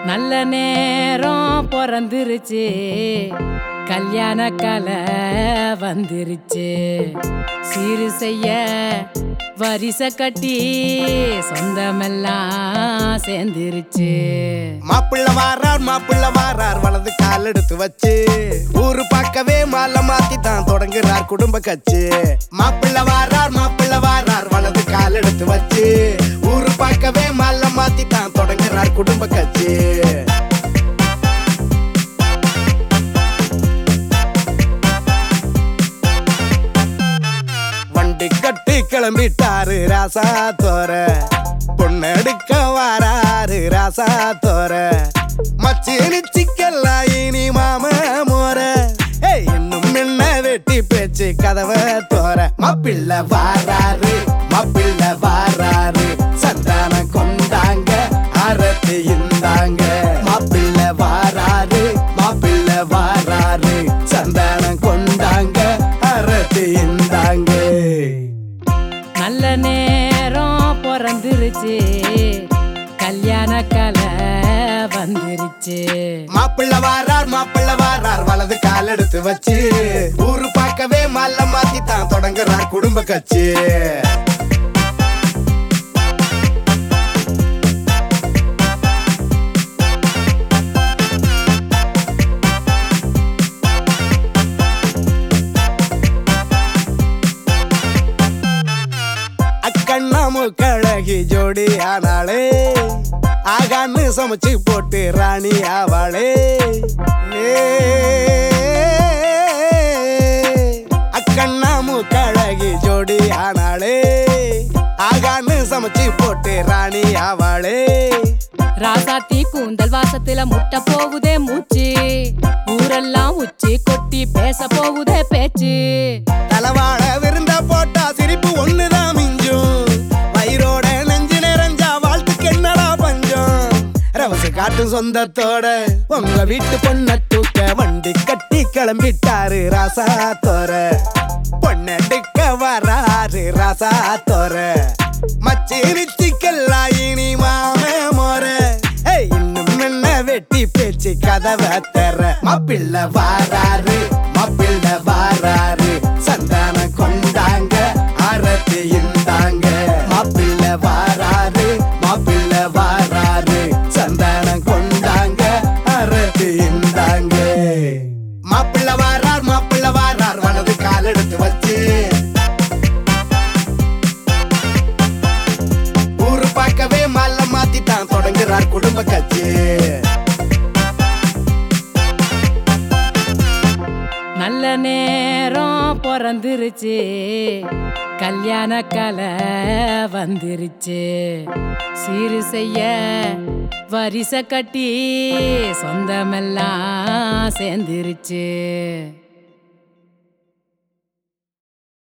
நல்ல நேரம் பிறந்துருச்சு கல்யாண கலை வந்துருச்சு சீரு செய்ய வரிசை கட்டி சொந்தமெல்லாம் சேர்ந்துருச்சு மாப்பிள்ள வாரார் மாப்பிள்ள வாரார் வலது கால் எடுத்து வச்சு ஊரு பார்க்கவே மாலை மாத்தி தான் தொடங்குறார் குடும்ப கட்சி மாப்பிள்ள வாரார் மாப்பிள்ள வாரார் வலது கால் எடுத்து வச்சு ஊரு பார்க்கவே மாலை மாத்தி தான் தொடங்குறார் குடும்ப கட்சி வண்டி கட்டி கிளம்பிட்டாரு ராசா தோர பொண்ணெடுக்க வாராரு ராசா தோர மச்சி நிச்சிக்கெல்லாம் இனி மாம மோர ஏய் இன்னும் என்ன வெட்டி பேச்சு கதவை தோர மாப்பிள்ள வாராரு மாப்பிள்ள வாராரு சந்தானம் கொண்டாங்க அரத்தி இந்தாங்க மாப்பிள்ள வாராரு மாப்பிள்ள வாராரு சந்தானம் கொண்டாங்க அரத்தி இந்தாங்க நல்ல நேரம் பிறந்துருச்சு கல்யாண கலை வந்துருச்சு மாப்பிள்ள வாரார் மாப்பிள்ள வாரார் வலது கால் எடுத்து வச்சு ஊரு பார்க்கவே மல்ல மாத்தி தான் தொடங்குறார் குடும்ப கட்சி அக்கண்ணாமு கழகி ஜோடி ஆனாளே ஆகான்னு சமைச்சு போட்டு ராணி ஆவாளே அக்கண்ணாமு கழகி ஜோடி ஆனாளே ஆகான்னு சமைச்சு போட்டு ராணி ஆவாளே ராசாத்தி கூந்தல் வாசத்துல முட்டை போகுதே மூச்சு ஊரெல்லாம் உச்சி கொட்டி பேச போகுதே பேச்சு தலவாழ விருந்த போட்டா சிரிப்பு ஒண்ணுதான் மிஞ்சும் வயிறோட நெஞ்சு நிறைஞ்சா வாழ்த்துக்கு என்னடா பஞ்சம் ரவசு காட்டும் சொந்தத்தோட உங்க வீட்டு பொண்ண தூக்க வண்டி கட்டி கிளம்பிட்டாரு ராசா தோர பொண்ணெடுக்க வராரு ராசா தோர மச்சி நிச்சிக்கெல்லாம் இனி மாம மோர ஏய், இன்னும் என்ன வெட்டி பேச்சு கதவை தர மாப்பிள்ள வாராரு மாப்பிள்ள வாராரு சந்தானம் கொண்டாங்க அரத்தி இந்தாங்க மாப்பிள்ள வாராரு மாப்பிள்ள வாராரு சந்தானம் கொண்டாங்க அரத்தி இந்தாங்க மாப்பிள்ள வாரார் மாப்பிள்ள வாரார் வலது கால் எடுத்து வச்சு ஊரு பார்க்கவே மல்ல மாத்தி தான் தொடங்குறார் குடும்ப கட்சி நல்ல நேரம் பிறந்துருச்சு கல்யாண கலை வந்துருச்சு சீரு செய்ய வரிசை கட்டி சொந்தமெல்லாம் சேர்ந்துருச்சு